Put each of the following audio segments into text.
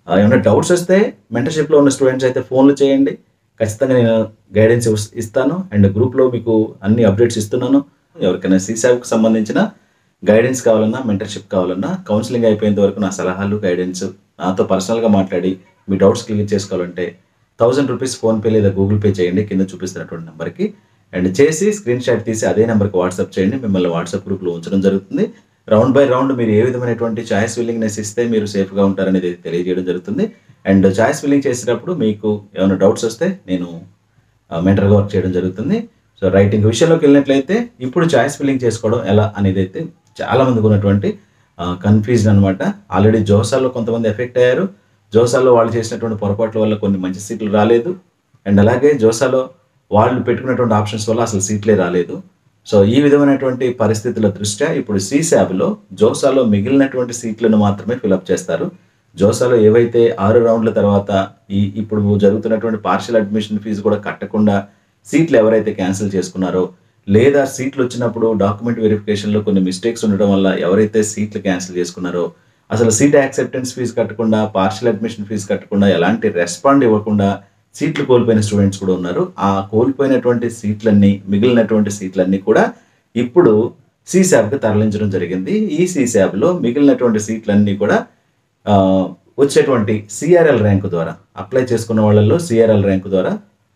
ఆ, ఏమైనా డౌట్స్ వస్తే మెంటర్షిప్లో ఉన్న స్టూడెంట్స్ అయితే ఫోన్లు చేయండి ఖచ్చితంగా నేను గైడెన్స్ ఇస్- ఇస్తాను అండ్ గ్రూప్లో మీకు అన్ని అప్డేట్స్ ఇస్తున్నాను ఎవరికైనా సీసాబ్కి సంబంధించిన గైడెన్స్ కావాలన్నా మెంటర్షిప్ కావాలన్నా కౌన్సిలింగ్ అయిపోయేంత వరకు నా సలహాలు గైడెన్స్ నాతో పర్సనల్గా మాట్లాడి మీ డౌట్స్ క్లియర్ చేసుకోవాలంటే థౌసండ్ రూపీస్ ఫోన్పే లేదా గూగుల్ పే చేయండి కింద చూపిస్తున్నటువంటి నెంబర్కి అండ్ చేసి స్క్రీన్ షాట్ తీసి అదే నెంబర్కి వాట్సాప్ చేయండి మిమ్మల్ని వాట్సాప్ గ్రూప్లో ఉంచడం జరుగుతుంది రౌండ్ బై రౌండ్ మీరు ఏ విధమైనటువంటి చాయిస్ విల్లింగ్నెస్ ఇస్తే మీరు సేఫ్గా ఉంటారనేది తెలియజేయడం జరుగుతుంది అండ్ చాయిస్ ఫిల్లింగ్ చేసేటప్పుడు మీకు ఏమైనా డౌట్స్ వస్తే నేను మెంటర్గా వర్క్ చేయడం జరుగుతుంది సో రైటింగ్ విషయంలోకి వెళ్ళినట్లయితే ఇప్పుడు చాయిస్ ఫిల్లింగ్ చేసుకోవడం ఎలా అనేది అయితే చాలా మందికి ఉన్నటువంటి కన్ఫ్యూజన్ అనమాట ఆల్రెడీ జోసాలో కొంతమంది ఎఫెక్ట్ అయ్యారు జోసాలో వాళ్ళు చేసినటువంటి పొరపాట్ల వల్ల కొన్ని మంచి సీట్లు రాలేదు అండ్ అలాగే జోసాలో వాళ్ళు పెట్టుకున్నటువంటి ఆప్షన్స్ వల్ల అసలు సీట్లే రాలేదు సో ఈ విధమైనటువంటి పరిస్థితుల దృష్ట్యా ఇప్పుడు సీసాబ్లో జోసాలో మిగిలినటువంటి సీట్లను మాత్రమే ఫిలప్ చేస్తారు జోసాలో ఏవైతే ఆరు రౌండ్ల తర్వాత ఈ ఇప్పుడు జరుగుతున్నటువంటి పార్షియల్ అడ్మిషన్ ఫీజు కూడా కట్టకుండా సీట్లు ఎవరైతే క్యాన్సిల్ చేసుకున్నారో లేదా సీట్లు వచ్చినప్పుడు డాక్యుమెంట్ వెరిఫికేషన్లో కొన్ని మిస్టేక్స్ ఉండడం వల్ల ఎవరైతే సీట్లు క్యాన్సిల్ చేసుకున్నారో అసలు సీట్ యాక్సెప్టెన్స్ ఫీజు కట్టకుండా పార్షియల్ అడ్మిషన్ ఫీజు కట్టకుండా ఎలాంటి రెస్పాండ్ ఇవ్వకుండా సీట్లు కోల్పోయిన స్టూడెంట్స్ కూడా ఉన్నారు ఆ కోల్పోయినటువంటి సీట్లన్నీ మిగిలినటువంటి సీట్లన్నీ కూడా ఇప్పుడు సీసాబ్కి తరలించడం జరిగింది ఈ సీసాబ్లో మిగిలినటువంటి సీట్లన్నీ కూడా ఆ, వచ్చేటువంటి సిఆర్ఎల్ ర్యాంకు ద్వారా అప్లై చేసుకున్న వాళ్ళల్లో సిఆర్ఎల్ ర్యాంకు ద్వారా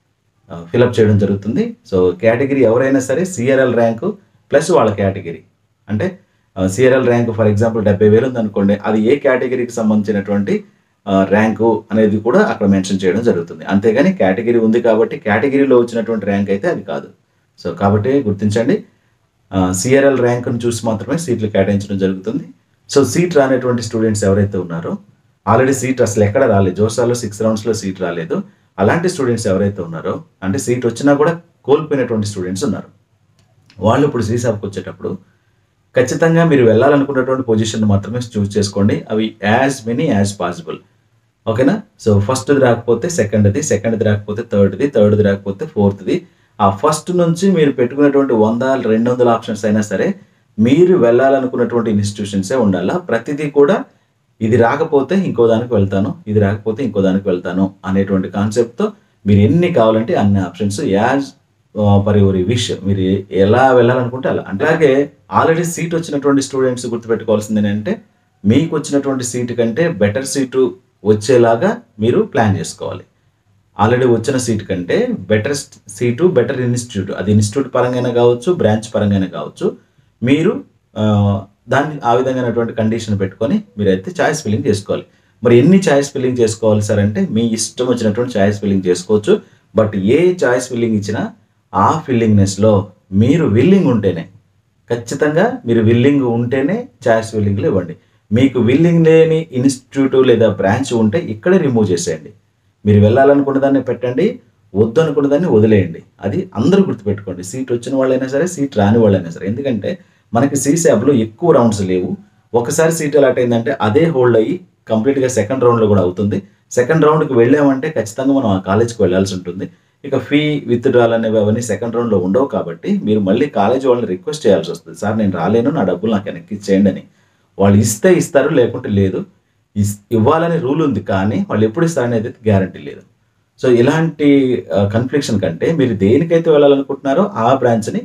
ఫిలప్ చేయడం జరుగుతుంది సో కేటగిరీ ఎవరైనా సరే సిఆర్ఎల్ ర్యాంకు ప్లస్ వాళ్ళ కేటగిరీ అంటే సిఆర్ఎల్ ర్యాంకు ఫర్ ఎగ్జాంపుల్ డెబ్బై వేలు ఉందనుకోండి అది ఏ కేటగిరీకి సంబంధించినటువంటి ఆ, ర్యాంకు అనేది కూడా అక్కడ మెన్షన్ చేయడం జరుగుతుంది అంతేగాని కేటగిరీ ఉంది కాబట్టి కేటగిరీలో వచ్చినటువంటి ర్యాంక్ అయితే అది కాదు సో కాబట్టి గుర్తించండి సిఆర్ఎల్ ర్యాంకును చూసి మాత్రమే సీట్లు కేటాయించడం జరుగుతుంది సో సీట్ రానటువంటి స్టూడెంట్స్ ఎవరైతే ఉన్నారో ఆల్రెడీ సీట్ అసలు ఎక్కడ రాలేదు జోసాలో సిక్స్ రౌండ్స్లో సీట్ రాలేదు అలాంటి స్టూడెంట్స్ ఎవరైతే ఉన్నారో అంటే సీట్ వచ్చినా కూడా కోల్పోయినటువంటి స్టూడెంట్స్ ఉన్నారు వాళ్ళు ఇప్పుడు సీసాబ్కి వచ్చేటప్పుడు ఖచ్చితంగా మీరు వెళ్ళాలనుకున్నటువంటి పొజిషన్ మాత్రమే చూస్ చేసుకోండి అవి యాజ్ మెనీ యాజ్ పాసిబుల్ ఓకేనా సో ఫస్ట్ది రాకపోతే సెకండ్ది సెకండ్ది రాకపోతే థర్డ్ది థర్డ్ది రాకపోతే ఫోర్త్ది ఆ ఫస్ట్ నుంచి మీరు పెట్టుకున్నటువంటి వంద రెండు వందల ఆప్షన్స్ అయినా సరే మీరు వెళ్ళాలనుకున్నటువంటి ఇన్స్టిట్యూషన్సే ఉండాలా ప్రతిదీ కూడా ఇది రాకపోతే ఇంకో దానికి వెళ్తాను ఇది రాకపోతే ఇంకో దానికి వెళ్తాను అనేటువంటి కాన్సెప్ట్తో మీరు ఎన్ని కావాలంటే అన్ని options as per your wish మీరు ఏ- ఎలా వెళ్ళాలనుకుంటే అలా అంటే అలాగే ఆల్రెడీ సీట్ వచ్చినటువంటి స్టూడెంట్స్ గుర్తుపెట్టుకోవాల్సింది ఏంటంటే మీకు వచ్చినటువంటి సీటు కంటే బెటర్ సీటు వచ్చేలాగా మీరు ప్లాన్ చేసుకోవాలి ఆల్రెడీ వచ్చిన సీట్ కంటే బెటర్ సీటు బెటర్ ఇన్స్టిట్యూట్ అది ఇన్స్టిట్యూట్ పరంగానే కావచ్చు బ్రాంచ్ పరంగానే కావచ్చు మీరు ఆ, దాన్ని ఆ విధంగానటువంటి కండిషన్ పెట్టుకొని మీరైతే చాయిస్ ఫిల్లింగ్ చేసుకోవాలి మరి ఎన్ని చాయిస్ ఫిల్లింగ్ చేసుకోవాలి సార్ అంటే మీ ఇష్టం వచ్చినటువంటి చాయిస్ ఫిల్లింగ్ చేసుకోవచ్చు బట్ ఏ చాయిస్ ఫిల్లింగ్ ఇచ్చినా ఆ ఫిల్లింగ్నెస్లో మీరు విల్లింగ్ ఉంటేనే ఖచ్చితంగా మీరు విల్లింగ్ ఉంటేనే చాయిస్ ఫిల్లింగ్లు ఇవ్వండి మీకు విల్లింగ్ లేని ఇన్స్టిట్యూట్ లేదా బ్రాంచ్ ఉంటే ఇక్కడే రిమూవ్ చేసేయండి మీరు వెళ్ళాలనుకున్న దాన్ని పెట్టండి వద్దు అనుకున్న దాన్ని వదిలేయండి అది అందరూ గుర్తుపెట్టుకోండి సీట్ వచ్చిన వాళ్ళైనా సరే సీట్ రాని వాళ్ళైనా సరే ఎందుకంటే మనకి సీసాబ్లో ఎక్కువ రౌండ్స్ లేవు ఒకసారి సీట్ అలాట్ అయిందంటే అదే హోల్డ్ అయ్యి కంప్లీట్గా సెకండ్ రౌండ్లో కూడా అవుతుంది సెకండ్ రౌండ్కి వెళ్ళామంటే ఖచ్చితంగా మనం ఆ కాలేజ్కి వెళ్ళాల్సి ఉంటుంది ఇక ఫీ విత్ డ్రాల్ అనేవి అవన్నీ సెకండ్ రౌండ్లో ఉండవు కాబట్టి మీరు మళ్ళీ కాలేజ్ వాళ్ళని రిక్వెస్ట్ చేయాల్సి వస్తుంది సార్ నేను రాలేను నా డబ్బులు నాకు వెనక్కి ఇచ్చేయండి అని వాళ్ళు ఇస్తే ఇస్తారు లేకుంటే లేదు ఇస్- ఇవ్వాలని రూల్ ఉంది కానీ వాళ్ళు ఎప్పుడు ఇస్తారనేది గ్యారంటీ లేదు సో ఇలాంటి కన్ఫ్లిక్షన్ కంటే మీరు దేనికైతే వెళ్ళాలనుకుంటున్నారో ఆ బ్రాంచ్ని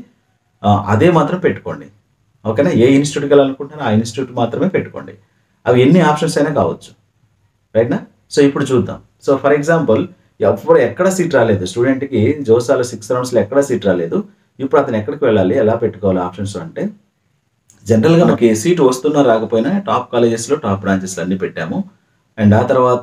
అదే మాత్రం పెట్టుకోండి ఓకేనా ఏ ఇన్స్టిట్యూట్కి వెళ్ళాలనుకుంటున్నారో ఆ ఇన్స్టిట్యూట్ మాత్రమే పెట్టుకోండి అవి ఎన్ని ఆప్షన్స్ అయినా కావచ్చు రైట్నా సో ఇప్పుడు చూద్దాం సో ఫర్ ఎగ్జాంపుల్ ఎవరు ఎక్కడ సీట్ రాలేదు స్టూడెంట్కి జోసాలో సిక్స్ రౌండ్స్లో ఎక్కడ సీట్ రాలేదు ఇప్పుడు అతను ఎక్కడికి వెళ్ళాలి ఎలా పెట్టుకోవాలి ఆప్షన్స్ అంటే జనరల్గా మనకి సీట్ వస్తున్నా రాకపోయినా టాప్ కాలేజెస్లో టాప్ బ్రాంచెస్లో అన్ని పెట్టాము అండ్ ఆ తర్వాత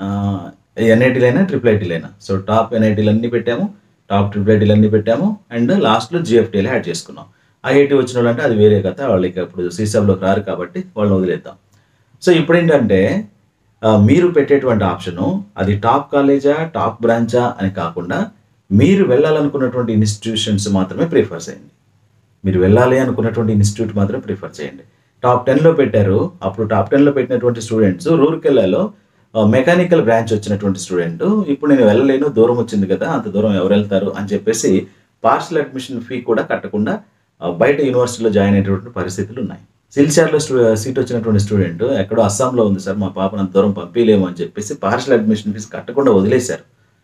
ఎన్ఐటీలైనా ట్రిపుల్ ఐటీలైనా సో టాప్ ఎన్ఐటీలు అన్ని పెట్టాము టాప్ ట్రిపుల్ ఐటీలు అన్ని పెట్టాము అండ్ లాస్ట్లో జిఎఫ్టీలు యాడ్ చేసుకున్నాం ఐఐటీ వచ్చిన వాళ్ళు అంటే అది వేరే కథ వాళ్ళకి ఇప్పుడు సీసాబ్లోకి రారు కాబట్టి వాళ్ళని వదిలేద్దాం సో ఇప్పుడు ఏంటంటే ఆ, మీరు పెట్టేటువంటి ఆప్షను అది టాప్ కాలేజా టాప్ బ్రాంచా అని కాకుండా మీరు వెళ్ళాలనుకున్నటువంటి ఇన్స్టిట్యూషన్స్ మాత్రమే ప్రిఫర్ చేయండి మీరు వెళ్ళాలి అనుకున్నటువంటి ఇన్స్టిట్యూట్ మాత్రం ప్రిఫర్ చేయండి టాప్ టెన్లో పెట్టారు అప్పుడు టాప్ టెన్లో పెట్టినటువంటి స్టూడెంట్స్ రూర్కెల్లాలో మెకానికల్ బ్రాంచ్ వచ్చినటువంటి స్టూడెంట్ ఇప్పుడు నేను వెళ్ళలేను దూరం వచ్చింది కదా అంత దూరం ఎవరు వెళ్తారు అని చెప్పేసి పార్షల్ అడ్మిషన్ ఫీ కూడా కట్టకుండా ఆ, బయట యూనివర్సిటీలో జాయిన్ అయ్యేటువంటి పరిస్థితులు ఉన్నాయి సిల్చార్లో స్టూ సీట్ వచ్చినటువంటి స్టూడెంట్ ఎక్కడో అస్సాంలో ఉంది సార్ మా పాపను అంత దూరం పంపించలేము అని చెప్పేసి పార్షల్ అడ్మిషన్ ఫీజు కట్టకుండా వదిలేశారు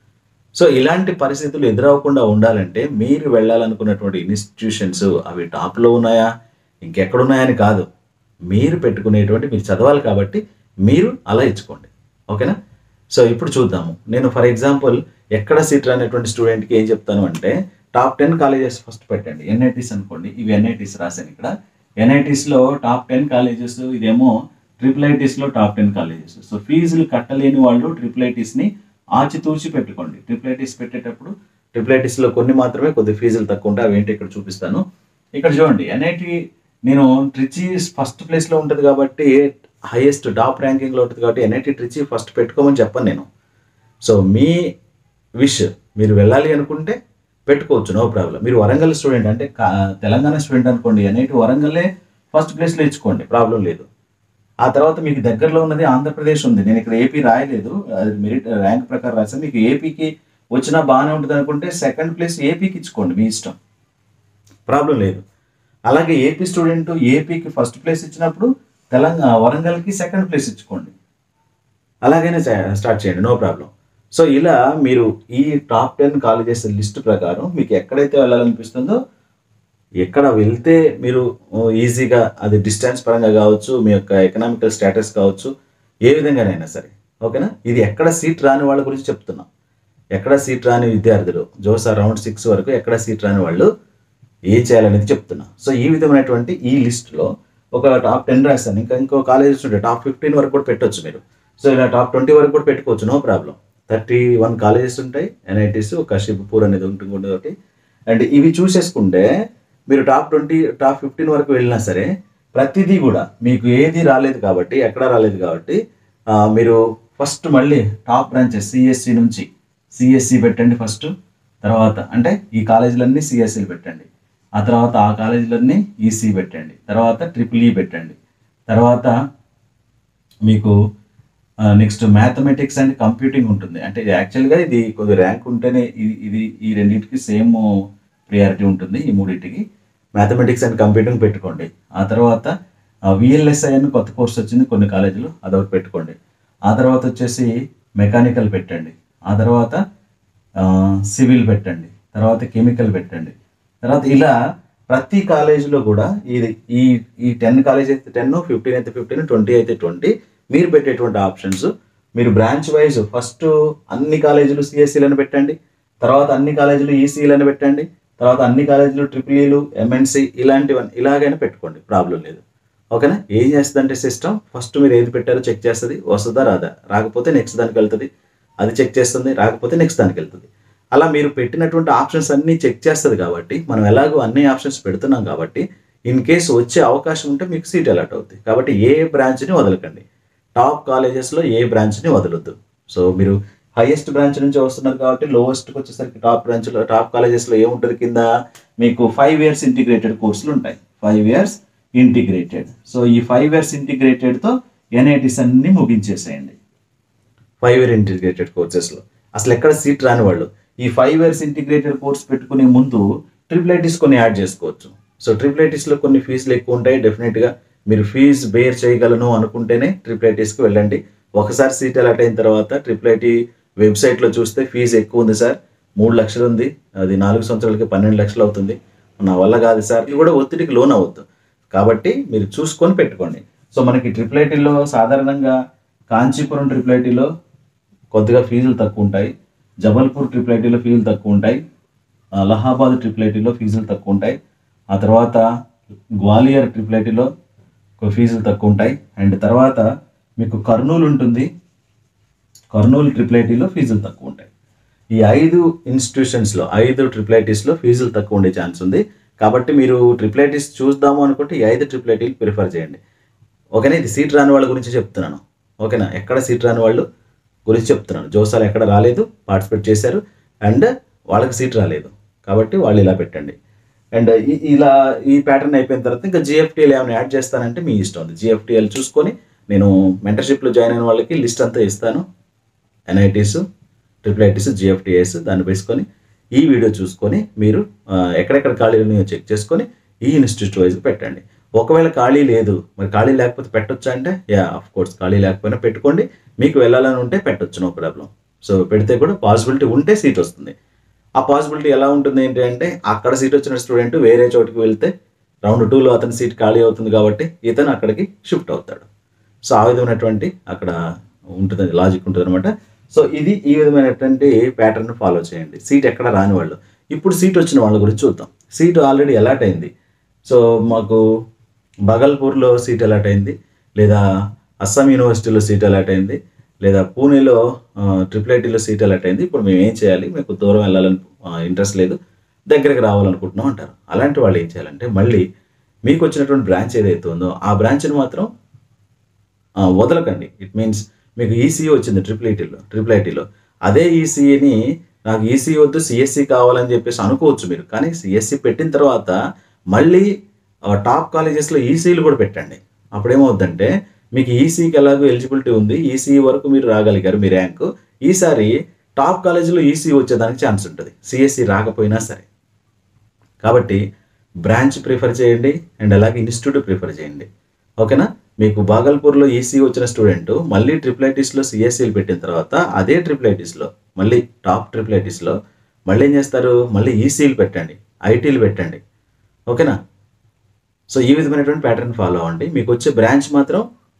సో ఇలాంటి పరిస్థితులు ఎదురవ్వకుండా ఉండాలంటే మీరు వెళ్ళాలనుకున్నటువంటి ఇన్స్టిట్యూషన్స్ అవి టాప్లో ఉన్నాయా ఇంకెక్కడున్నాయని కాదు మీరు పెట్టుకునేటువంటి మీరు చదవాలి కాబట్టి మీరు అలా ఇచ్చుకోండి ఓకేనా సో ఇప్పుడు చూద్దాము నేను ఫర్ ఎగ్జాంపుల్ ఎక్కడ సీట్ రానటువంటి స్టూడెంట్కి ఏం చెప్తాను అంటే టాప్ టెన్ కాలేజెస్ ఫస్ట్ పెట్టండి ఎన్ఐటీస్ అనుకోండి ఇవి ఎన్ఐటీస్ రాశాను ఇక్కడ ఎన్ఐటీస్లో టాప్ టెన్ కాలేజెస్ ఇదేమో ట్రిపుల్ ఐటీస్లో టాప్ టెన్ కాలేజెస్ సో ఫీజులు కట్టలేని వాళ్ళు ట్రిపుల్ ఐటీస్ని ఆచితూచి పెట్టుకోండి ట్రిపుల్ ఐటీస్ పెట్టేటప్పుడు ట్రిపుల్ ఐటీస్లో కొన్ని మాత్రమే కొద్ది ఫీజులు తక్కువ ఉంటాయి అవేంటి ఇక్కడ చూపిస్తాను ఇక్కడ చూడండి ఎన్ఐటి నేను ట్రిచి ఫస్ట్ ప్లేస్లో ఉంటుంది కాబట్టి హైయెస్ట్ టాప్ ర్యాంకింగ్లో ఉంటుంది కాబట్టి ఎన్ఐటి ట్రిచి ఫస్ట్ పెట్టుకోమని చెప్పను నేను సో మీ విష్ మీరు వెళ్ళాలి అనుకుంటే పెట్టుకోవచ్చు నో ప్రాబ్లం మీరు వరంగల్ స్టూడెంట్ అంటే కా- తెలంగాణ స్టూడెంట్ అనుకోండి ఎన్ఐటి వరంగల్లే ఫస్ట్ ప్లేస్లో ఇచ్చుకోండి ప్రాబ్లం లేదు ఆ తర్వాత మీకు దగ్గరలో ఉన్నది ఆంధ్రప్రదేశ్ ఉంది నేను ఇక్కడ ఏపీ రాయలేదు అది మెరిట్ ర్యాంక్ ప్రకారం రాశాను మీకు ఏపీకి వచ్చినా బాగానే ఉంటుంది అనుకుంటే సెకండ్ ప్లేస్ ఏపీకి ఇచ్చుకోండి మీ ఇష్టం ప్రాబ్లం లేదు అలాగే ఏపీ స్టూడెంట్ ఏపీకి ఫస్ట్ ప్లేస్ ఇచ్చినప్పుడు తెలంగాణ వరంగల్కి సెకండ్ ప్లేస్ ఇచ్చుకోండి అలాగైనా చే- స్టార్ట్ చేయండి నో ప్రాబ్లం సో ఇలా మీరు ఈ టాప్ టెన్ కాలేజెస్ లిస్ట్ ప్రకారం మీకు ఎక్కడైతే వెళ్ళాలనిపిస్తుందో ఎక్కడ వెళ్తే మీరు ఓ, ఈజీగా అది డిస్టెన్స్ పరంగా కావచ్చు మీ యొక్క ఎకనామికల్ స్టేటస్ కావచ్చు ఏ విధంగానైనా సరే ఓకేనా ఇది ఎక్కడ సీట్ రాని వాళ్ళ గురించి చెప్తున్నాం ఎక్కడ సీట్ రాని విద్యార్థులు జోసా రౌండ్ సిక్స్ వరకు ఎక్కడ సీట్ రాని వాళ్ళు ఏం చేయాలనేది చెప్తున్నా సో ఈ విధమైనటువంటి ఈ లిస్ట్లో ఒక టాప్ టెన్ రాస్తాను ఇంకా ఇంకో కాలేజెస్ ఉంటాయి టాప్ ఫిఫ్టీన్ వరకు కూడా పెట్టొచ్చు మీరు సో ఇలా టాప్ ట్వంటీ వరకు కూడా పెట్టుకోవచ్చు no problem thirty one colleges ఉంటాయి ఎన్ఐటీస్ ఒక షిబ్పూర్ అనేది ఉంటుంది ఒకటి అండ్ ఇవి చూసేసుకుంటే మీరు టాప్ ట్వంటీ టాప్ ఫిఫ్టీన్ వరకు వెళ్ళినా సరే ప్రతిదీ కూడా మీకు ఏది రాలేదు కాబట్టి ఎక్కడ రాలేదు కాబట్టి ఆ, మీరు ఫస్ట్ మళ్ళీ టాప్ బ్రాంచెస్ సిఎస్సి నుంచి సిఎస్సి పెట్టండి ఫస్ట్ తర్వాత అంటే ఈ కాలేజీలన్నీ సిఎస్సీలు పెట్టండి ఆ తర్వాత ఆ కాలేజీలన్నీ ఈసీ పెట్టండి తర్వాత ట్రిపుల్ ఈ పెట్టండి తర్వాత మీకు నెక్స్ట్ మ్యాథమెటిక్స్ అండ్ కంప్యూటింగ్ ఉంటుంది అంటే ఇది యాక్చువల్గా ఇది కొద్ది ర్యాంక్ ఉంటేనే ఇది ఇది ఈ రెండింటికి సేమ్ ప్రియారిటీ ఉంటుంది ఈ మూడింటికి మ్యాథమెటిక్స్ అండ్ కంప్యూటింగ్ పెట్టుకోండి ఆ తర్వాత విఎల్ఎస్ఐ అని కొత్త కోర్స్ వచ్చింది కొన్ని కాలేజీలు అదొకటి పెట్టుకోండి ఆ తర్వాత వచ్చేసి మెకానికల్ పెట్టండి ఆ తర్వాత సివిల్ పెట్టండి తర్వాత కెమికల్ పెట్టండి తర్వాత ఇలా ప్రతి కాలేజీలో కూడా ఇది ఈ ఈ టెన్ కాలేజ్ అయితే టెన్ ఫిఫ్టీన్ అయితే ఫిఫ్టీన్ ట్వంటీ అయితే ట్వంటీ మీరు పెట్టేటువంటి ఆప్షన్స్ మీరు బ్రాంచ్ వైజ్ ఫస్ట్ అన్ని కాలేజీలు సిఎస్సీలను పెట్టండి తర్వాత అన్ని కాలేజీలు ఈసీలను పెట్టండి తర్వాత అన్ని కాలేజీలు ట్రిపుల్ ఈలు ఎంఎన్సి ఇలాంటివన్నీ ఇలాగైనా పెట్టుకోండి ప్రాబ్లం లేదు ఓకేనా ఏం చేస్తుందంటే సిస్టమ్ ఫస్ట్ మీరు ఏది పెట్టారో చెక్ చేస్తుంది వస్తుందా రాదా రాకపోతే నెక్స్ట్ దానికి వెళ్తుంది అది చెక్ చేస్తుంది రాకపోతే నెక్స్ట్ దానికి వెళ్తుంది అలా మీరు పెట్టినటువంటి ఆప్షన్స్ అన్నీ చెక్ చేస్తుంది కాబట్టి మనం ఎలాగో అన్ని ఆప్షన్స్ పెడుతున్నాం కాబట్టి ఇన్ కేసు వచ్చే అవకాశం ఉంటే మీకు సీట్ అలాట్ అవుతుంది కాబట్టి ఏ బ్రాంచ్ని వదలకండి టాప్ కాలేజెస్లో ఏ బ్రాంచ్ని వదలొద్దు సో మీరు హైయెస్ట్ బ్రాంచ్ నుంచి వస్తున్నారు కాబట్టి లోవెస్ట్కి వచ్చేసరికి టాప్ బ్రాంచ్లో టాప్ కాలేజెస్లో ఏముంటుంది కింద మీకు ఫైవ్ ఇయర్స్ ఇంటిగ్రేటెడ్ కోర్సులు ఉంటాయి ఫైవ్ ఇయర్స్ ఇంటిగ్రేటెడ్ సో ఈ ఫైవ్ ఇయర్స్ ఇంటిగ్రేటెడ్తో ఎన్ఐటీస్ అన్ని ముగించేసేయండి ఫైవ్ ఇయర్ ఇంటిగ్రేటెడ్ కోర్సెస్లో అసలు ఎక్కడ సీట్ రాని వాళ్ళు ఈ ఫైవ్ ఇయర్స్ ఇంటిగ్రేటెడ్ కోర్స్ పెట్టుకునే ముందు ట్రిపుల్ ఐటీస్ కొన్ని యాడ్ చేసుకోవచ్చు సో ట్రిపుల్ ఐటీస్లో కొన్ని ఫీజులు ఎక్కువ ఉంటాయి డెఫినెట్గా మీరు ఫీజు బేర్ చేయగలను అనుకుంటేనే ట్రిపుల్ ఐటీస్కి వెళ్ళండి ఒకసారి సీట్ అలాట్ అయిన తర్వాత ట్రిపుల్ ఐటీ వెబ్సైట్లో చూస్తే ఫీజు ఎక్కువ ఉంది సార్ మూడు లక్షలు ఉంది అది నాలుగు సంవత్సరాలకి పన్నెండు లక్షలు అవుతుంది నా వల్ల కాదు సార్ ఇది కూడా ఒత్తిడికి లోన్ అవ్వద్దు కాబట్టి మీరు చూసుకొని పెట్టుకోండి సో మనకి ట్రిపుల్ ఐటీలో సాధారణంగా కాంచీపురం ట్రిపుల్ ఐటీలో కొద్దిగా ఫీజులు తక్కువ ఉంటాయి జబల్పూర్ ట్రిపుల్ ఐటీలో ఫీజులు తక్కువ ఉంటాయి అలహాబాద్ ట్రిపుల్ ఐటీలో ఫీజులు తక్కువ ఉంటాయి ఆ తర్వాత గ్వాలియర్ ట్రిపుల్ ఐటీలో ఫీజులు తక్కువ ఉంటాయి అండ్ తర్వాత మీకు కర్నూలు ఉంటుంది కర్నూలు ట్రిపుల్ ఐటీలో ఫీజులు తక్కువ ఉంటాయి ఈ ఐదు ఇన్స్టిట్యూషన్స్లో ఐదు ట్రిపుల్ ఐటీస్లో ఫీజులు తక్కువ ఉండే ఛాన్స్ ఉంది కాబట్టి మీరు ట్రిపుల్ ఐటీస్ చూద్దాము అనుకుంటే ఈ ఐదు ట్రిపుల్ ఐటీలు ప్రిఫర్ చేయండి ఓకేనా ఇది సీట్ రాని వాళ్ళ గురించి చెప్తున్నాను ఓకేనా ఎక్కడ సీట్ రాని వాళ్ళు గురించి చెప్తున్నాను జోసాలు ఎక్కడ రాలేదు పార్టిసిపేట్ చేశారు అండ్ వాళ్ళకి సీట్ రాలేదు కాబట్టి వాళ్ళు ఇలా పెట్టండి అండ్ ఈ- ఇలా ఈ ప్యాటర్న్ అయిపోయిన తర్వాత ఇంకా జిఎఫ్టీఎల్ ఏమైనా యాడ్ చేస్తానంటే మీ ఇష్టం ఉంది జిఎఫ్టీఎల్ చూసుకొని నేను మెంటర్షిప్లో జాయిన్ అయిన వాళ్ళకి లిస్ట్ అంతా ఇస్తాను ఎన్ఐటీస్ ట్రిపుల్ ఐటీస్ జిఎఫ్టీఎస్ దాన్ని వేసుకొని ఈ వీడియో చూసుకొని మీరు ఆ, ఎక్కడెక్కడ ఖాళీలు ఉన్నాయో చెక్ చేసుకొని ఈ ఇన్స్టిట్యూట్ వైజ్ పెట్టండి ఒకవేళ ఖాళీ లేదు మరి ఖాళీ లేకపోతే పెట్టొచ్చా అంటే యా ఆఫ్ కోర్స్ ఖాళీ లేకపోయినా పెట్టుకోండి మీకు వెళ్ళాలని ఉంటే పెట్టొచ్చు నో ప్రాబ్లం సో పెడితే కూడా పాసిబిలిటీ ఉంటే సీట్ వస్తుంది ఆ పాసిబిలిటీ ఎలా ఉంటుంది ఏంటి అంటే అక్కడ సీట్ వచ్చిన స్టూడెంట్ వేరే చోటికి వెళ్తే రౌండ్ టూలో అతని సీట్ ఖాళీ అవుతుంది కాబట్టి ఇతను అక్కడికి షిఫ్ట్ అవుతాడు సో ఆ విధమైనటువంటి అక్కడ ఉంటుంది లాజిక్ ఉంటుంది అనమాట సో ఇది ఈ విధమైనటువంటి ప్యాటర్న్ ఫాలో చేయండి సీట్ ఎక్కడ రాని వాళ్ళు ఇప్పుడు సీట్ వచ్చిన వాళ్ళ గురించి చూద్దాం సీట్ ఆల్రెడీ అలాట్ అయింది సో మాకు బగల్పూర్లో సీట్ అలాట్ అయింది లేదా అస్సాం యూనివర్సిటీలో సీట్ అలాట్ అయింది లేదా పూణేలో ట్రిపుల్ ఐటీలో సీట్ అలాట్ అయింది ఇప్పుడు మేము ఏం చేయాలి మీకు దూరం వెళ్ళాలని ఇంట్రెస్ట్ లేదు దగ్గరికి రావాలనుకుంటున్నాం అంటారు అలాంటి వాళ్ళు ఏం చేయాలంటే మళ్ళీ మీకు వచ్చినటువంటి బ్రాంచ్ ఏదైతే ఉందో ఆ బ్రాంచ్ని మాత్రం ఆ, వదలకండి ఇట్ మీన్స్ మీకు ఈసీ వచ్చింది ట్రిపుల్ ఐటీలో ట్రిపుల్ ఐటీలో అదే ఈసీని నాకు ఈసీ వద్దు సిఎస్సి కావాలని చెప్పేసి అనుకోవచ్చు మీరు కానీ సిఎస్సి పెట్టిన తర్వాత మళ్ళీ ఆ, టాప్ కాలేజెస్లో ఈసీలు కూడా పెట్టండి అప్పుడేమవుద్దంటే మీకు ఈసీకి ఎలాగో ఎలిజిబిలిటీ ఉంది ఈసీ వరకు మీరు రాగలిగారు మీ ర్యాంకు ఈసారి టాప్ కాలేజీలో ఈసీ వచ్చేదానికి ఛాన్స్ ఉంటుంది సిఎస్సి రాకపోయినా సరే కాబట్టి బ్రాంచ్ ప్రిఫర్ చేయండి అండ్ అలాగే ఇన్స్టిట్యూట్ ప్రిఫర్ చేయండి ఓకేనా మీకు బాగల్పూర్లో ఈసీ వచ్చిన స్టూడెంట్ మళ్ళీ ట్రిపుల్ ఐటీస్లో సిఎస్సీలు పెట్టిన తర్వాత అదే ట్రిపుల్ ఐటీస్లో మళ్ళీ టాప్ ట్రిపుల్ ఐటీస్లో మళ్ళీ ఏం చేస్తారు మళ్ళీ ఈసీలు పెట్టండి ఐటీలు పెట్టండి ఓకేనా సో ఈ విధమైనటువంటి ప్యాటర్న్ ఫాలో అవ్వండి మీకు వచ్చే బ్రాంచ్ మాత్రం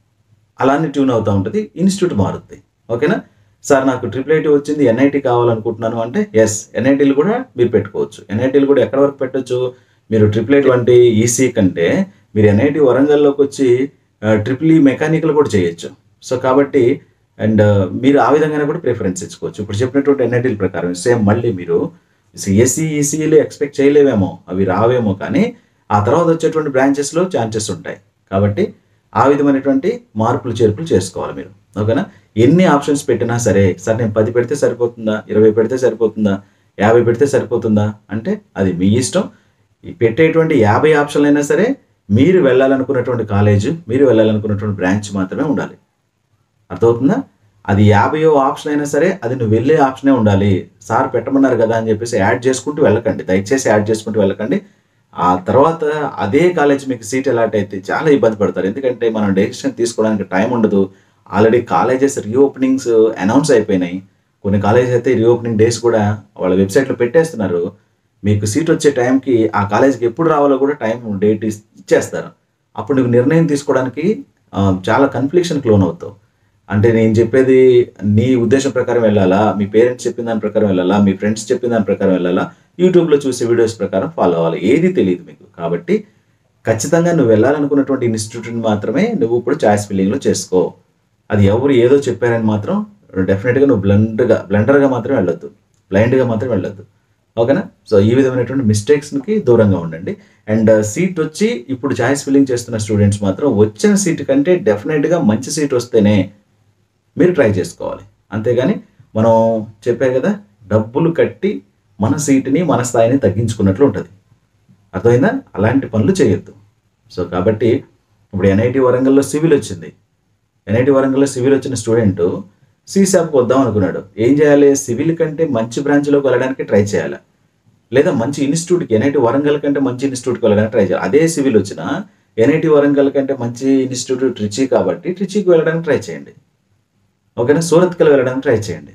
అలానే ట్యూన్ అవుతూ ఉంటుంది ఇన్స్టిట్యూట్ మారుతుంది ఓకేనా సార్ నాకు ట్రిపుల్ ఐటీ వచ్చింది ఎన్ఐటీ కావాలనుకుంటున్నాను అంటే ఎస్ ఎన్ఐటీలు కూడా మీరు పెట్టుకోవచ్చు ఎన్ఐటీలు కూడా ఎక్కడ వరకు పెట్టొచ్చు మీరు ట్రిపుల్ ఐటీ వంటి ఈసీ కంటే మీరు ఎన్ఐటి వరంగల్లోకి వచ్చి ట్రిపుల్ ఈ మెకానికల్ కూడా చేయొచ్చు సో కాబట్టి అండ్ మీరు ఆ విధంగానే కూడా ప్రిఫరెన్స్ ఇచ్చుకోవచ్చు ఇప్పుడు చెప్పినటువంటి ఎన్ఐటీల ప్రకారం సేమ్ మళ్ళీ మీరు సిఎస్సి ఈసీలు ఎక్స్పెక్ట్ చేయలేవేమో అవి రావేమో కానీ ఆ తర్వాత వచ్చేటువంటి బ్రాంచెస్లో ఛాన్సెస్ ఉంటాయి కాబట్టి ఆ విధమైనటువంటి మార్పులు చేర్పులు చేసుకోవాలి మీరు ఓకేనా ఎన్ని ఆప్షన్స్ పెట్టినా సరే సార్ నేను పది పెడితే సరిపోతుందా ఇరవై పెడితే సరిపోతుందా యాభై పెడితే సరిపోతుందా అంటే అది మీ ఇష్టం ఈ పెట్టేటువంటి యాభై ఆప్షన్లు అయినా సరే మీరు వెళ్ళాలనుకున్నటువంటి కాలేజ్ మీరు వెళ్ళాలనుకున్నటువంటి బ్రాంచ్ మాత్రమే ఉండాలి అర్థమవుతుందా అది యాభైయో ఆప్షన్ అయినా సరే అది నువ్వు వెళ్ళే ఆప్షనే ఉండాలి సార్ పెట్టమన్నారు కదా అని చెప్పేసి యాడ్ చేసుకుంటూ వెళ్ళకండి దయచేసి యాడ్ చేసుకుంటూ వెళ్ళకండి ఆ తర్వాత అదే కాలేజ్ మీకు సీట్ అలాట్ అయితే చాలా ఇబ్బంది పడతారు ఎందుకంటే మనం డెసిషన్ తీసుకోవడానికి టైం ఉండదు ఆల్రెడీ కాలేజెస్ రీఓపెనింగ్స్ అనౌన్స్ అయిపోయినాయి కొన్ని కాలేజెస్ అయితే రీఓపెనింగ్ డేస్ కూడా వాళ్ళ వెబ్సైట్లో పెట్టేస్తున్నారు మీకు సీట్ వచ్చే టైంకి ఆ కాలేజ్కి ఎప్పుడు రావాలో కూడా టైం డేట్ ఇచ్చేస్తారు అప్పుడు నీకు నిర్ణయం తీసుకోవడానికి ఆ, చాలా కన్ఫ్లిక్షన్కి లోన్ అవుతావు అంటే నేను చెప్పేది నీ ఉద్దేశం ప్రకారం వెళ్ళాలా మీ పేరెంట్స్ చెప్పిన దాని ప్రకారం వెళ్ళాలా మీ ఫ్రెండ్స్ చెప్పిన దాని ప్రకారం వెళ్ళాలా యూట్యూబ్లో చూసే వీడియోస్ ప్రకారం ఫాలో అవ్వాలి ఏది తెలియదు మీకు కాబట్టి ఖచ్చితంగా నువ్వు వెళ్ళాలనుకున్నటువంటి ఇన్స్టిట్యూట్ని మాత్రమే నువ్వు ఇప్పుడు చాయిస్ ఫిల్లింగ్లో చేసుకో అది ఎవరు ఏదో చెప్పారని మాత్రం డెఫినెట్గా నువ్వు బ్లండ్గా బ్లండర్గా మాత్రం వెళ్ళొద్దు బ్లైండ్గా మాత్రం వెళ్ళొద్దు ఓకేనా సో ఈ విధమైనటువంటి మిస్టేక్స్కి దూరంగా ఉండండి అండ్ సీట్ వచ్చి ఇప్పుడు చాయిస్ ఫిల్లింగ్ చేస్తున్న స్టూడెంట్స్ మాత్రం వచ్చిన సీట్ కంటే డెఫినెట్గా మంచి సీట్ వస్తేనే మీరు ట్రై చేసుకోవాలి అంతేగాని మనం చెప్పారు కదా డబ్బులు కట్టి మన సీటుని మన స్థాయిని తగ్గించుకున్నట్లు ఉంటుంది అర్థమైందా అలాంటి పనులు చేయొద్దు సో కాబట్టి ఇప్పుడు ఎన్ఐటి వరంగల్లో సివిల్ వచ్చింది ఎన్ఐటి వరంగల్లో సివిల్ వచ్చిన స్టూడెంట్ సీసాప్కి వద్దాం అనుకున్నాడు ఏం చేయాలి సివిల్ కంటే మంచి బ్రాంచ్లోకి వెళ్ళడానికి ట్రై చేయాలి లేదా మంచి ఇన్స్టిట్యూట్కి ఎన్ఐటి వరంగల్ కంటే మంచి ఇన్స్టిట్యూట్కి వెళ్ళడానికి ట్రై చేయాలి అదే సివిల్ వచ్చిన ఎన్ఐటి వరంగల్ కంటే మంచి ఇన్స్టిట్యూట్ ట్రిచీ కాబట్టి ట్రిచీకి వెళ్ళడానికి ట్రై చేయండి ఓకేనా సూరత్కి వెళ్ళడానికి ట్రై చేయండి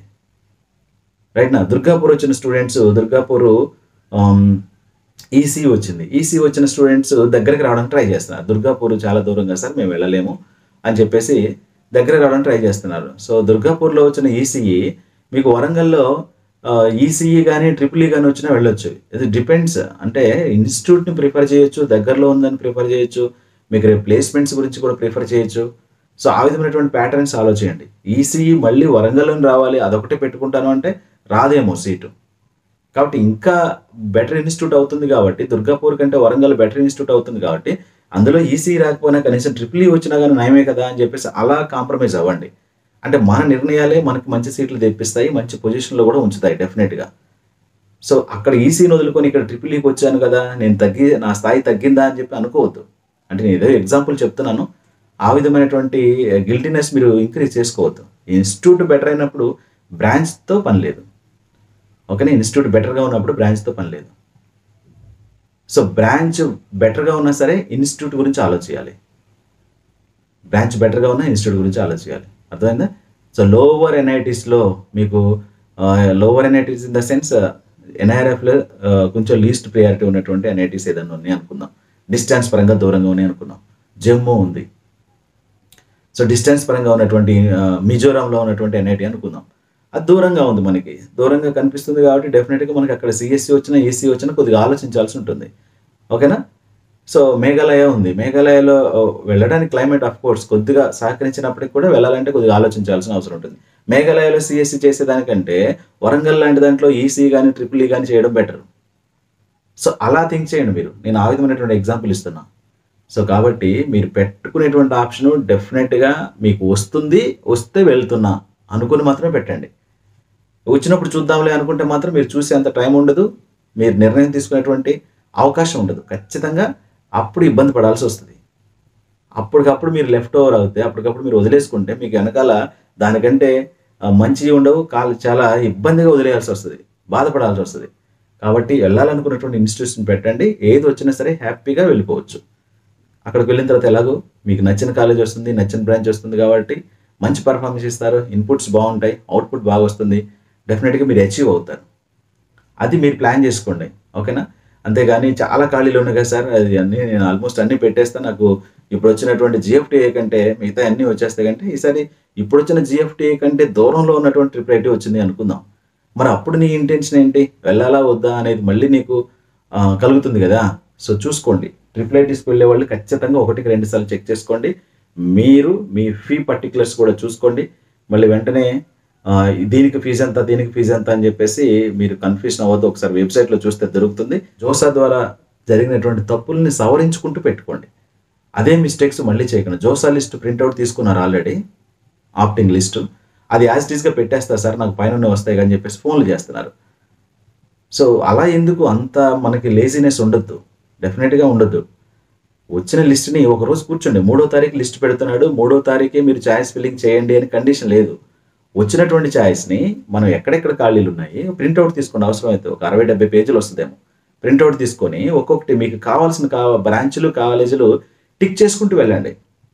రైట్ నా దుర్గాపూర్ వచ్చిన స్టూడెంట్స్ దుర్గాపూర్ ఈసీ వచ్చింది ఈసీ వచ్చిన స్టూడెంట్స్ దగ్గరికి రావడానికి ట్రై చేస్తున్నారు దుర్గాపూర్ చాలా దూరంగా సార్ మేము వెళ్ళలేము అని చెప్పేసి దగ్గర రావడానికి ట్రై చేస్తున్నారు సో దుర్గాపూర్లో వచ్చిన ఈసీఈ మీకు వరంగల్లో ఈసీఈ కానీ ట్రిపుల్ ఈ కానీ వచ్చినా వెళ్ళొచ్చు ఇది డిపెండ్స్ అంటే ఇన్స్టిట్యూట్ని ప్రిఫర్ చేయొచ్చు దగ్గరలో ఉందని ప్రిఫర్ చేయొచ్చు మీకు రేపు ప్లేస్మెంట్స్ గురించి కూడా ప్రిఫర్ చేయొచ్చు సో ఆ విధమైనటువంటి ప్యాటర్న్స్ ఆలోచించండి ఈసీఈ మళ్ళీ వరంగల్లోని రావాలి అదొకటే పెట్టుకుంటాను అంటే రాదేమో సీటు కాబట్టి ఇంకా బెటర్ ఇన్స్టిట్యూట్ అవుతుంది కాబట్టి దుర్గాపూర్ కంటే వరంగల్ బెటర్ ఇన్స్టిట్యూట్ అవుతుంది కాబట్టి అందులో ఈసీ రాకపోయినా కనీసం ట్రిపుల్ ఈ వచ్చినా కానీ నయమే కదా అని చెప్పేసి అలా కాంప్రమైజ్ అవ్వండి అంటే మన నిర్ణయాలే మనకి మంచి సీట్లు తెప్పిస్తాయి మంచి పొజిషన్లో కూడా ఉంచుతాయి డెఫినెట్గా సో అక్కడ ఈసీని వదులుకొని ఇక్కడ ట్రిపుల్ ఈకి వచ్చాను కదా నేను తగ్గి నా స్థాయి తగ్గిందా అని చెప్పి అనుకోవద్దు అంటే నేను ఏదో ఎగ్జాంపుల్ చెప్తున్నాను ఆ విధమైనటువంటి గిల్టీనెస్ మీరు ఇంక్రీజ్ చేసుకోవద్దు ఇన్స్టిట్యూట్ బెటర్ అయినప్పుడు బ్రాంచ్తో పని లేదు ఓకేనా ఇన్స్టిట్యూట్ బెటర్గా ఉన్నప్పుడు బ్రాంచ్తో పని లేదు సో బ్రాంచ్ బెటర్గా ఉన్నా సరే ఇన్స్టిట్యూట్ గురించి ఆలోచించాలి బ్రాంచ్ బెటర్గా ఉన్న ఇన్స్టిట్యూట్ గురించి ఆలోచించాలి అర్థమైందా సో లోవర్ ఎన్ఐటీస్లో మీకు lower NITs in the sense ఎన్ఐఆర్ఎఫ్లో కొంచెం లీస్ట్ ప్రియారిటీ ఉన్నటువంటి ఎన్ఐటీస్ ఏదైనా ఉన్నాయి అనుకుందాం డిస్టెన్స్ పరంగా దూరంగా ఉన్నాయి అనుకుందాం జమ్మూ ఉంది సో డిస్టెన్స్ పరంగా ఉన్నటువంటి ఆ, మిజోరాంలో ఉన్నటువంటి ఎన్ఐటి అనుకుందాం అది దూరంగా ఉంది మనకి దూరంగా కనిపిస్తుంది కాబట్టి డెఫినెట్గా మనకి అక్కడ సిఎస్సి వచ్చినా ఏసీ వచ్చినా కొద్దిగా ఆలోచించాల్సి ఉంటుంది ఓకేనా సో మేఘాలయ ఉంది మేఘాలయలో ఓ, వెళ్ళడానికి క్లైమేట్ ఆఫ్ కోర్స్ కొద్దిగా సహకరించినప్పటికి కూడా వెళ్ళాలంటే కొద్దిగా ఆలోచించాల్సిన అవసరం ఉంటుంది మేఘాలయలో సిఎస్సి చేసేదానికంటే వరంగల్ లాంటి దాంట్లో ఈసీ కానీ ట్రిపుల్ ఈ కానీ చేయడం బెటర్ సో అలా థింక్ చేయండి మీరు నేను ఆ విధమైనటువంటి ఎగ్జాంపుల్ ఇస్తున్నా సో కాబట్టి మీరు పెట్టుకునేటువంటి ఆప్షన్ డెఫినెట్గా మీకు వస్తుంది వస్తే వెళ్తున్నా అనుకుని మాత్రమే పెట్టండి వచ్చినప్పుడు చూద్దాంలే అనుకుంటే మాత్రం మీరు చూసే అంత టైం ఉండదు మీరు నిర్ణయం తీసుకునేటువంటి అవకాశం ఉండదు ఖచ్చితంగా అప్పుడు ఇబ్బంది పడాల్సి వస్తుంది అప్పటికప్పుడు మీరు లెఫ్ట్ ఓవర్ అవుతే అప్పటికప్పుడు మీరు వదిలేసుకుంటే మీకు వెనకాల దానికంటే ఆ, మంచివి ఉండవు కాలు చాలా ఇబ్బందిగా వదిలేయాల్సి వస్తుంది బాధపడాల్సి వస్తుంది కాబట్టి వెళ్ళాలనుకున్నటువంటి ఇన్స్టిట్యూషన్ పెట్టండి ఏది వచ్చినా సరే హ్యాపీగా వెళ్ళిపోవచ్చు అక్కడికి వెళ్ళిన తర్వాత ఎలాగో మీకు నచ్చిన కాలేజ్ వస్తుంది నచ్చిన బ్రాంచ్ వస్తుంది కాబట్టి మంచి పర్ఫార్మెన్స్ ఇస్తారు ఇన్పుట్స్ బాగుంటాయి అవుట్పుట్ బాగా వస్తుంది డెఫినెట్గా మీరు అచీవ్ అవుతారు అది మీరు ప్లాన్ చేసుకోండి ఓకేనా అంతేగాని చాలా ఖాళీలు ఉన్నాయి కదా సార్ అది అన్నీ నేను ఆల్మోస్ట్ అన్నీ పెట్టేస్తాను నాకు ఇప్పుడు వచ్చినటువంటి జిఎఫ్టీఏ కంటే మిగతా అన్నీ వచ్చేస్తాయి కంటే ఈసారి ఇప్పుడు వచ్చిన జిఎఫ్టీఏ కంటే దూరంలో ఉన్నటువంటి ట్రిపుల్ ఐటీ వచ్చింది అనుకుందాం మరి అప్పుడు నీ ఇంటెన్షన్ ఏంటి వెళ్ళాలా వద్దా అనేది మళ్ళీ నీకు ఆ, కలుగుతుంది కదా సో చూసుకోండి ట్రిపుల్ ఐటీస్కి వెళ్ళే వాళ్ళు ఖచ్చితంగా ఒకటికి రెండు సార్లు చెక్ చేసుకోండి మీరు మీ ఫీ పర్టికులర్స్ కూడా చూసుకోండి మళ్ళీ వెంటనే ఆ, దీనికి ఫీజు ఎంత దీనికి ఫీజు ఎంత అని చెప్పేసి మీరు కన్ఫ్యూజన్ అవ్వద్దు ఒకసారి వెబ్సైట్లో చూస్తే దొరుకుతుంది జోసా ద్వారా జరిగినటువంటి తప్పుల్ని సవరించుకుంటూ పెట్టుకోండి అదే మిస్టేక్స్ మళ్ళీ చేయకండి జోసా లిస్ట్ ప్రింట్అవుట్ తీసుకున్నారు ఆల్రెడీ ఆప్టింగ్ లిస్టు అది యాజ్ టీస్గా పెట్టేస్తారు సార్ నాకు పైన వస్తాయి అని చెప్పేసి ఫోన్లు చేస్తున్నారు సో అలా ఎందుకు అంత మనకి లేజినెస్ ఉండొద్దు డెఫినెట్గా ఉండొద్దు వచ్చిన లిస్ట్ని ఒక రోజు కూర్చోండి మూడో తారీఖు లిస్ట్ పెడుతున్నాడు మూడో తారీఖే మీరు ఛాయిస్ ఫిల్లింగ్ చేయండి అని కండిషన్ లేదు వచ్చినటువంటి ఛాయిస్ని మనం ఎక్కడెక్కడ ఖాళీలు ఉన్నాయి ప్రింట్అవుట్ తీసుకోండి అవసరం అయితే ఒక అరవై డెబ్బై పేజీలు వస్తుందేమో ప్రింట్అవుట్ తీసుకొని ఒక్కొక్కటి మీకు కావాల్సిన కా బ్రాంచ్లు కాలేజీలు టిక్ చేసుకుంటూ వెళ్ళండి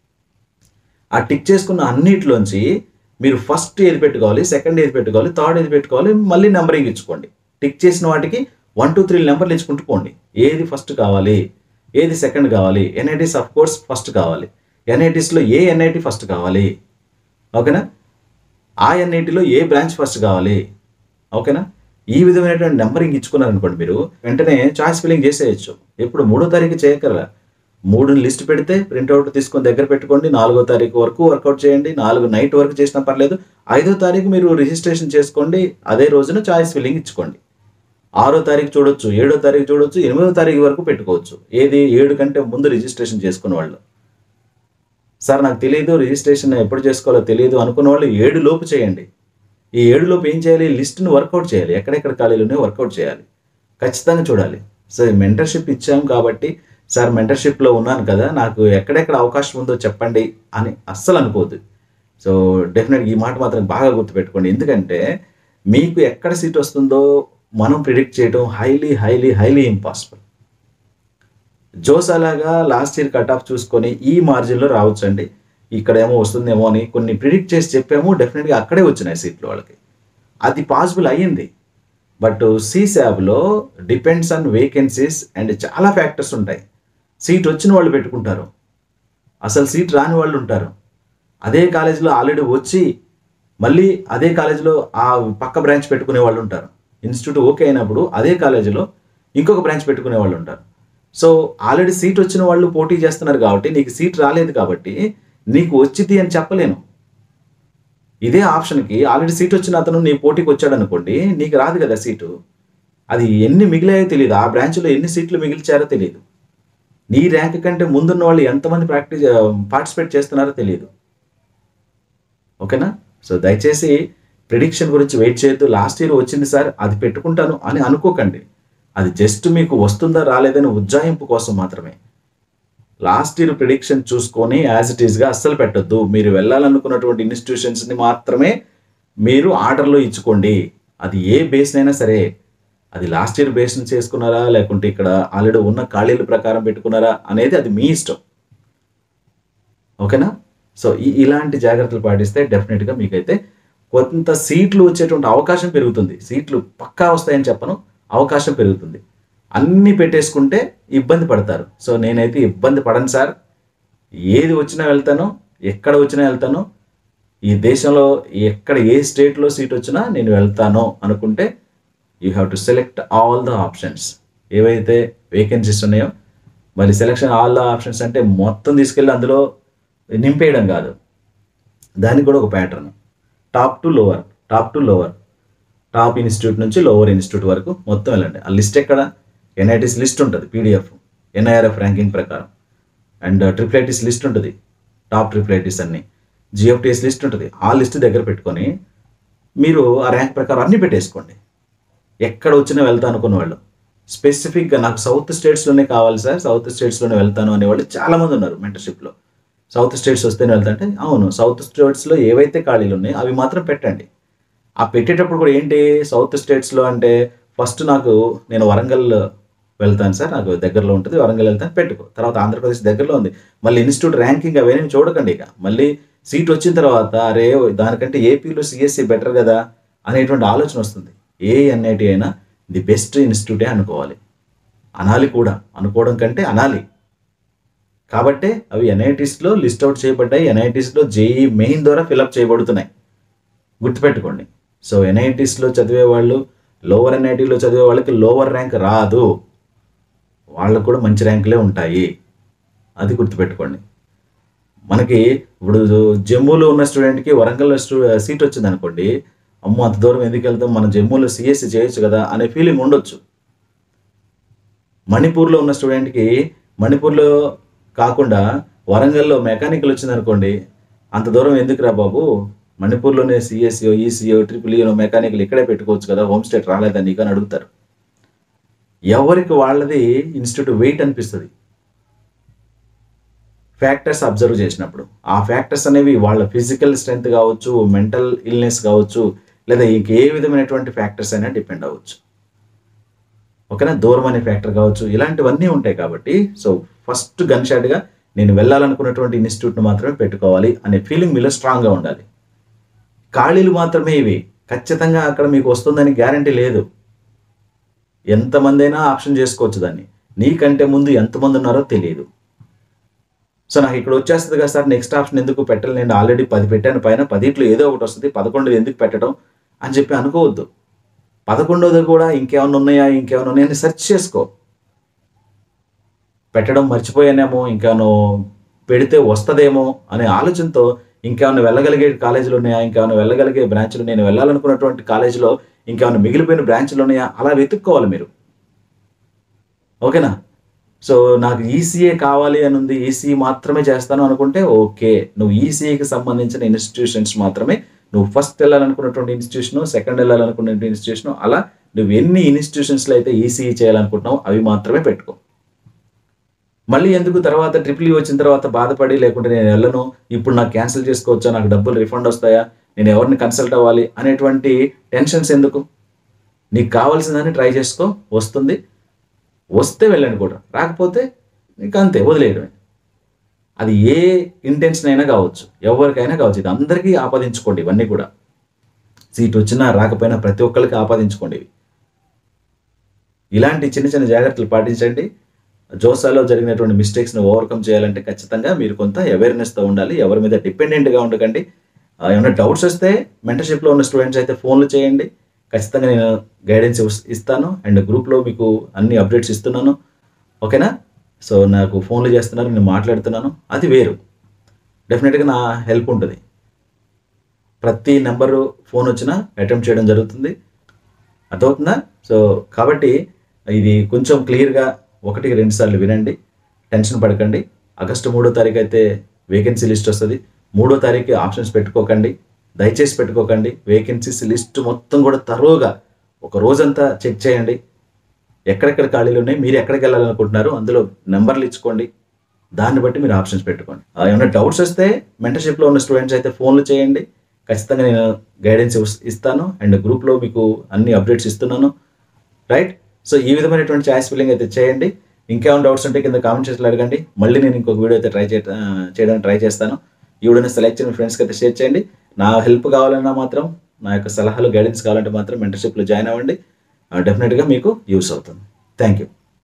ఆ టిక్ చేసుకున్న అన్నిటిలోంచి మీరు ఫస్ట్ ఏది పెట్టుకోవాలి సెకండ్ ఏది పెట్టుకోవాలి థర్డ్ ఏది పెట్టుకోవాలి మళ్ళీ నెంబరింగ్ ఇచ్చుకోండి టిక్ చేసిన వాటికి వన్ టూ త్రీ నెంబర్లు ఇచ్చుకుంటూ పోండి ఏది ఫస్ట్ కావాలి ఏది సెకండ్ కావాలి ఎన్ఐటీస్ అఫ్ కోర్స్ ఫస్ట్ కావాలి ఎన్ఐటీస్లో ఏ ఎన్ఐటి ఫస్ట్ కావాలి ఓకేనా ఆ ఎన్ఐటిలో ఏ బ్రాంచ్ ఫస్ట్ కావాలి ఓకేనా ఈ విధమైనటువంటి నెంబరింగ్ ఇచ్చుకున్నారనుకోండి మీరు వెంటనే చాయిస్ ఫిల్లింగ్ చేసేయచ్చు ఎప్పుడు మూడో తారీఖు చేయగలరా మూడు లిస్ట్ పెడితే ప్రింట్అవుట్ తీసుకొని దగ్గర పెట్టుకోండి నాలుగో తారీఖు వరకు వర్కౌట్ చేయండి నాలుగు నైట్ వరకు చేసినా పర్లేదు ఐదో తారీఖు మీరు రిజిస్ట్రేషన్ చేసుకోండి అదే రోజున చాయిస్ ఫిల్లింగ్ ఇచ్చుకోండి ఆరో తారీఖు చూడొచ్చు ఏడో తారీఖు చూడొచ్చు ఎనిమిదో తారీఖు వరకు పెట్టుకోవచ్చు ఏది ఏడు కంటే ముందు రిజిస్ట్రేషన్ చేసుకున్న వాళ్ళు సార్ నాకు తెలియదు రిజిస్ట్రేషన్ ఎప్పుడు చేసుకోవాలో తెలియదు అనుకున్న వాళ్ళు ఏడు లోపు చేయండి ఈ ఏడు లోపు ఏం చేయాలి లిస్ట్ని వర్కౌట్ చేయాలి ఎక్కడెక్కడ ఖాళీలు ఉన్నాయో వర్కౌట్ చేయాలి ఖచ్చితంగా చూడాలి సో మెంటర్షిప్ ఇచ్చాం కాబట్టి సార్ మెంటర్షిప్లో ఉన్నాను కదా నాకు ఎక్కడెక్కడ అవకాశం ఉందో చెప్పండి అని అస్సలు అనుకోవద్దు సో డెఫినెట్గా ఈ మాట మాత్రం బాగా గుర్తుపెట్టుకోండి ఎందుకంటే మీకు ఎక్కడ సీట్ వస్తుందో మనం ప్రిడిక్ట్ చేయడం highly highly highly impossible JoSAA అలాగా లాస్ట్ ఇయర్ కట్ ఆఫ్ చూసుకొని ఈ మార్జిన్లో రావచ్చండి ఇక్కడ ఏమో వస్తుందేమో అని కొన్ని ప్రిడిక్ట్ చేసి చెప్పాము డెఫినెట్గా అక్కడే వచ్చినాయి సీట్లు వాళ్ళకి అది పాసిబుల్ అయ్యింది బట్ సీసాబ్లో డిపెండ్స్ ఆన్ వేకెన్సీస్ అండ్ చాలా ఫ్యాక్టర్స్ ఉంటాయి సీట్ వచ్చిన వాళ్ళు పెట్టుకుంటారు అసలు సీట్ రాని వాళ్ళు ఉంటారు అదే కాలేజీలో ఆల్రెడీ వచ్చి మళ్ళీ అదే కాలేజీలో ఆ పక్క బ్రాంచ్ పెట్టుకునే వాళ్ళు ఉంటారు ఇన్స్టిట్యూట్ ఓకే అయినప్పుడు అదే కాలేజీలో ఇంకొక బ్రాంచ్ పెట్టుకునే వాళ్ళు ఉంటారు సో ఆల్రెడీ సీట్ వచ్చిన వాళ్ళు పోటీ చేస్తున్నారు కాబట్టి నీకు సీట్ రాలేదు కాబట్టి నీకు వచ్చింది అని చెప్పలేను ఇదే ఆప్షన్కి ఆల్రెడీ సీట్ వచ్చిన అతను నీ పోటీకి వచ్చాడు అనుకోండి నీకు రాదు కదా సీటు అది ఎన్ని మిగిలాయో తెలియదు ఆ బ్రాంచ్లో ఎన్ని సీట్లు మిగిల్చారో తెలియదు నీ ర్యాంక్ కంటే ముందున్న వాళ్ళు ఎంతమంది ప్రాక్టీస్ పార్టిసిపేట్ చేస్తున్నారో తెలియదు ఓకేనా సో దయచేసి ప్రిడిక్షన్ గురించి వెయిట్ చేయొద్దు లాస్ట్ ఇయర్ వచ్చింది సార్ అది పెట్టుకుంటాను అని అనుకోకండి అది జస్ట్ మీకు వస్తుందా రాలేదని ఉజ్జాయింపు కోసం మాత్రమే లాస్ట్ ఇయర్ ప్రిడిక్షన్ చూసుకొని యాజ్ ఇట్ ఈస్గా అస్సలు పెట్టొద్దు మీరు వెళ్ళాలనుకున్నటువంటి ఇన్స్టిట్యూషన్స్ని మాత్రమే మీరు ఆర్డర్లో ఇచ్చుకోండి అది ఏ బేస్నైనా సరే అది లాస్ట్ ఇయర్ బేస్ నుంచి చేసుకున్నారా లేకుంటే ఇక్కడ ఆల్రెడీ ఉన్న ఖాళీల ప్రకారం పెట్టుకున్నారా అనేది అది మీ ఇష్టం ఓకేనా సో ఈ ఇలాంటి జాగ్రత్తలు పాటిస్తే డెఫినెట్గా మీకైతే కొంత సీట్లు వచ్చేటువంటి అవకాశం పెరుగుతుంది సీట్లు పక్కా వస్తాయని చెప్పను అవకాశం పెరుగుతుంది అన్నీ పెట్టేసుకుంటే ఇబ్బంది పడతారు సో నేనైతే ఇబ్బంది పడను సార్ ఏది వచ్చినా వెళ్తాను ఎక్కడ వచ్చినా వెళ్తాను ఈ దేశంలో ఎక్కడ ఏ స్టేట్లో సీట్ వచ్చినా నేను వెళ్తాను అనుకుంటే you have to select all the options ఏవైతే వేకెన్సీస్ ఉన్నాయో మరి సెలెక్షన్ ఆల్ ద ఆప్షన్స్ అంటే మొత్తం తీసుకెళ్ళి అందులో నింపేయడం కాదు దానికి కూడా ఒక pattern top to lower top to lower top institute నుంచి లోవర్ ఇన్స్టిట్యూట్ వరకు మొత్తం వెళ్ళండి ఆ లిస్ట్ ఎక్కడ ఎన్ఐటీస్ లిస్ట్ ఉంటుంది పీడిఎఫ్ ఎన్ఐఆర్ఎఫ్ ర్యాంకింగ్ ప్రకారం అండ్ ట్రిపుల్ ఐటీస్ లిస్ట్ ఉంటుంది టాప్ ట్రిపుల్ ఐటీస్ అన్ని జిఎఫ్టీఎస్ లిస్ట్ ఉంటుంది ఆ లిస్ట్ దగ్గర పెట్టుకొని మీరు ఆ ర్యాంక్ ప్రకారం అన్నీ పెట్టేసుకోండి ఎక్కడ వచ్చినా వెళ్తాను అనుకున్న వాళ్ళు స్పెసిఫిక్గా నాకు సౌత్ స్టేట్స్లోనే కావాలి సార్ సౌత్ స్టేట్స్లోనే వెళ్తాను అనేవాళ్ళు చాలామంది ఉన్నారు మెంటర్షిప్లో సౌత్ స్టేట్స్ వస్తేనే వెళ్తాంటే అవును సౌత్ స్టేట్స్లో ఏవైతే ఖాళీలు ఉన్నాయో అవి మాత్రం పెట్టండి ఆ పెట్టేటప్పుడు కూడా ఏంటి సౌత్ స్టేట్స్లో అంటే ఫస్ట్ నాకు నేను వరంగల్ వెళ్తాను సార్ నాకు దగ్గరలో ఉంటుంది వరంగల్ వెళ్తాను పెట్టుకో తర్వాత ఆంధ్రప్రదేశ్ దగ్గరలో ఉంది మళ్ళీ ఇన్స్టిట్యూట్ ర్యాంకింగ్ అవన్నీ చూడకండి ఇక మళ్ళీ సీట్ వచ్చిన తర్వాత అరే దానికంటే ఏపీలో సిఎస్సి బెటర్ కదా అనేటువంటి ఆలోచన వస్తుంది ఏ ఎన్ఐటి అయినా ది బెస్ట్ ఇన్స్టిట్యూటే అనుకోవాలి అనాలి కూడా అనుకోవడం కంటే అనాలి కాబట్టే అవి ఎన్ఐటీస్లో లిస్ట్ అవుట్ చేయబడ్డాయి ఎన్ఐటీస్లో జేఈ మెయిన్ ద్వారా ఫిలప్ చేయబడుతున్నాయి గుర్తుపెట్టుకోండి సో ఎన్ఐటీస్లో చదివే వాళ్ళు లోవర్ ఎన్ఐటీలో చదివే వాళ్ళకి లోవర్ ర్యాంక్ రాదు వాళ్ళకు కూడా మంచి ర్యాంకులే ఉంటాయి అది గుర్తుపెట్టుకోండి మనకి ఇప్పుడు జమ్మూలో ఉన్న స్టూడెంట్కి వరంగల్లో స్టూ సీట్ వచ్చింది అనుకోండి అమ్మో అంత దూరం ఎందుకు వెళ్తాం మనం జమ్మూలో సిఎస్సి చేయొచ్చు కదా అనే ఫీలింగ్ ఉండొచ్చు మణిపూర్లో ఉన్న స్టూడెంట్కి మణిపూర్లో కాకుండా వరంగల్లో మెకానికల్ వచ్చింది అనుకోండి అంత దూరం ఎందుకురా బాబు మణిపూర్లోనే సిఎస్సిఓ ఈసీఓ ట్రిపుల్ ఈఓ మెకానికల్ ఇక్కడే పెట్టుకోవచ్చు కదా హోమ్ స్టేట్ రాలేదా నీకు అని అడుగుతారు ఎవరికి వాళ్ళది ఇన్స్టిట్యూట్ వెయిట్ అనిపిస్తుంది ఫ్యాక్టర్స్ అబ్జర్వ్ చేసినప్పుడు ఆ ఫ్యాక్టర్స్ అనేవి వాళ్ళ ఫిజికల్ స్ట్రెంగ్త్ కావచ్చు మెంటల్ ఇల్నెస్ కావచ్చు లేదా ఇంకే విధమైనటువంటి ఫ్యాక్టర్స్ అయినా డిపెండ్ అవ్వచ్చు ఓకేనా దూరం అనే ఫ్యాక్టర్ కావచ్చు ఇలాంటివన్నీ ఉంటాయి కాబట్టి సో ఫస్ట్ గన్ షాట్గా నేను వెళ్ళాలనుకున్నటువంటి ఇన్స్టిట్యూట్ను మాత్రమే పెట్టుకోవాలి అనే ఫీలింగ్ మీలో స్ట్రాంగ్గా ఉండాలి ఖాళీలు మాత్రమే ఇవి ఖచ్చితంగా అక్కడ మీకు వస్తుందని గ్యారంటీ లేదు ఎంతమంది అయినా ఆప్షన్ చేసుకోవచ్చు దాన్ని నీకంటే ముందు ఎంతమంది ఉన్నారో తెలియదు సో నాకు ఇక్కడ వచ్చేస్తుంది కదా సార్ నెక్స్ట్ ఆప్షన్ ఎందుకు పెట్టాలి నేను ఆల్రెడీ పది పెట్టాను పైన పదిట్లో ఏదో ఒకటి వస్తుంది పదకొండు ఎందుకు పెట్టడం అని చెప్పి అనుకోవద్దు పదకొండవది కూడా ఇంకేమైనా ఉన్నాయా ఇంకేమైనా ఉన్నాయా అని సెర్చ్ చేసుకో పెట్టడం మర్చిపోయానేమో ఇంకేమైనా పెడితే వస్తుందేమో అనే ఆలోచనతో ఇంకేమైనా వెళ్ళగలిగే కాలేజీలు ఉన్నాయా ఇంకేమైనా వెళ్ళగలిగే బ్రాంచ్లు నేను వెళ్ళాలనుకున్నటువంటి కాలేజీలో ఇంకేమైనా మిగిలిపోయిన బ్రాంచ్లు ఉన్నాయా అలా వెతుక్కోవాలి మీరు ఓకేనా సో నాకు ఈసీఏ కావాలి అని ఉంది ఈసీ మాత్రమే చేస్తాను అనుకుంటే ఓకే నువ్వు ఈసీఏకి సంబంధించిన ఇన్స్టిట్యూషన్స్ మాత్రమే నువ్వు ఫస్ట్ వెళ్ళాలనుకున్నటువంటి ఇన్స్టిట్యూషన్ సెకండ్ వెళ్ళాలనుకున్నటువంటి ఇన్స్టిట్యూషన్ అలా నువ్వు ఎన్ని ఇన్స్టిట్యూషన్స్లో అయితే ఈసీఈ చేయాలనుకుంటున్నావు అవి మాత్రమే పెట్టుకో మళ్ళీ ఎందుకు తర్వాత ట్రిపుల్ ఈ వచ్చిన తర్వాత బాధపడి లేకుంటే నేను వెళ్ళను ఇప్పుడు నాకు క్యాన్సిల్ చేసుకోవచ్చా నాకు డబ్బులు రిఫండ్ వస్తాయా నేను ఎవరిని కన్సల్ట్ అవ్వాలి అనేటువంటి టెన్షన్స్ ఎందుకు నీకు కావాల్సిందని ట్రై చేసుకో వస్తుంది వస్తే వెళ్ళండి కూడా రాకపోతే నీకు అంతే వదిలేయడమే అది ఏ ఇంటెన్షన్ అయినా కావచ్చు ఎవరికైనా కావచ్చు ఇది అందరికీ ఆపాదించుకోండి ఇవన్నీ కూడా సీట్ వచ్చినా రాకపోయినా ప్రతి ఒక్కరికి ఆపాదించుకోండి ఇవి ఇలాంటి చిన్న చిన్న జాగ్రత్తలు పాటించండి జోసాలో జరిగినటువంటి మిస్టేక్స్ని ఓవర్కమ్ చేయాలంటే ఖచ్చితంగా మీరు కొంత అవేర్నెస్తో ఉండాలి ఎవరి మీద డిపెండెంట్గా ఉండకండి ఆ, ఏమైనా డౌట్స్ వస్తే మెంటర్షిప్లో ఉన్న స్టూడెంట్స్ అయితే ఫోన్లు చేయండి ఖచ్చితంగా నేను గైడెన్స్ ఇస్తాను అండ్ గ్రూప్లో మీకు అన్ని అప్డేట్స్ ఇస్తున్నాను ఓకేనా సో నాకు ఫోన్లు చేస్తున్నారు నేను మాట్లాడుతున్నాను అది వేరు డెఫినెట్గా నా హెల్ప్ ఉంటుంది ప్రతి నెంబరు ఫోన్ వచ్చినా అటెంప్ట్ చేయడం జరుగుతుంది అర్థమవుతుందా సో కాబట్టి ఇది కొంచెం క్లియర్గా ఒకటికి రెండు సార్లు వినండి టెన్షన్ పడకండి ఆగస్టు మూడో తారీఖు అయితే వేకెన్సీ లిస్ట్ వస్తుంది మూడో తారీఖు ఆప్షన్స్ పెట్టుకోకండి దయచేసి పెట్టుకోకండి వేకెన్సీస్ లిస్ట్ మొత్తం కూడా తరోగా ఒక రోజంతా చెక్ చేయండి ఎక్కడెక్కడ ఖాళీలు ఉన్నాయి మీరు ఎక్కడికి వెళ్ళాలనుకుంటున్నారు అందులో నెంబర్లు ఇచ్చుకోండి దాన్ని బట్టి మీరు ఆప్షన్స్ పెట్టుకోండి ఆ, ఏమైనా డౌట్స్ వస్తే మెంటర్షిప్లో ఉన్న స్టూడెంట్స్ అయితే ఫోన్లు చేయండి ఖచ్చితంగా నేను గైడెన్స్ ఇస్తాను అండ్ గ్రూప్లో మీకు అన్ని అప్డేట్స్ ఇస్తున్నాను రైట్ సో ఈ విధమైనటువంటి ఛాయిస్ ఫిల్లింగ్ అయితే చేయండి ఇంకేమైనా డౌట్స్ ఉంటే కింద కామెంట్ చేసి అడగండి మళ్ళీ నేను ఇంకొక వీడియో అయితే ట్రై చే ఆ, చేయడానికి ట్రై చేస్తాను ఈ వీడియోని సెలెక్ట్ చేసిన ఫ్రెండ్స్కి అయితే షేర్ చేయండి నా హెల్ప్ కావాలన్నా మాత్రం నా యొక్క సలహాలు గైడెన్స్ కావాలంటే మాత్రం మెంటర్షిప్లో జాయిన్ అవ్వండి డెఫినెట్గా మీకు యూస్ అవుతుంది థ్యాంక్ యూ